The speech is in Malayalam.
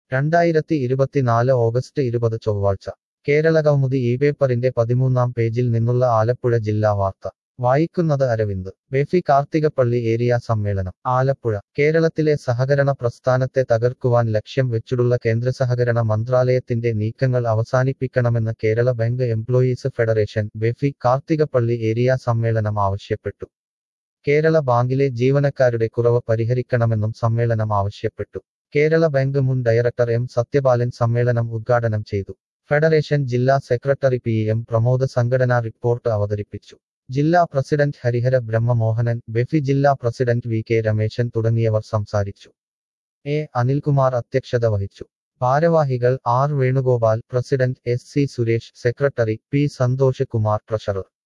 രണ്ടായിരത്തി ഇരുപത്തിനാല് ഓഗസ്റ്റ് ഇരുപത് ചൊവ്വാഴ്ച കേരളകൗമുദി ഈ പേപ്പറിന്റെ പതിമൂന്നാം പേജിൽ നിന്നുള്ള ആലപ്പുഴ ജില്ലാ വാർത്ത വായിക്കുന്നത് അരവിന്ദ് ബെഫി കാർത്തികപ്പള്ളി ഏരിയ സമ്മേളനം ആലപ്പുഴ കേരളത്തിലെ സഹകരണ പ്രസ്ഥാനത്തെ തകർക്കുവാൻ ലക്ഷ്യം വെച്ചുള്ള കേന്ദ്ര സഹകരണ മന്ത്രാലയത്തിന്റെ നീക്കങ്ങൾ അവസാനിപ്പിക്കണമെന്ന് Kerala bank employees federation BEFI Karthikappally area സമ്മേളനം ആവശ്യപ്പെട്ടു കേരള ബാങ്കിലെ ജീവനക്കാരുടെ കുറവ് പരിഹരിക്കണമെന്നും സമ്മേളനം ആവശ്യപ്പെട്ടു കേരള ബാങ്ക് മുൻ ഡയറക്ടർ എം സത്യപാലൻ സമ്മേളനം ഉദ്ഘാടനം ചെയ്തു ഫെഡറേഷൻ ജില്ലാ സെക്രട്ടറി പി എം പ്രമോദ് സംഘടനാ റിപ്പോർട്ട് അവതരിപ്പിച്ചു ജില്ലാ പ്രസിഡന്റ് ഹരിഹര ബ്രഹ്മമോഹനൻ ബെഫി ജില്ലാ പ്രസിഡന്റ് വി കെ രമേശൻ തുടങ്ങിയവർ സംസാരിച്ചു എ അനിൽകുമാർ അധ്യക്ഷത വഹിച്ചു ഭാരവാഹികൾ R Venugopal president S C Suresh secretary P Santhosh Kumar treasurer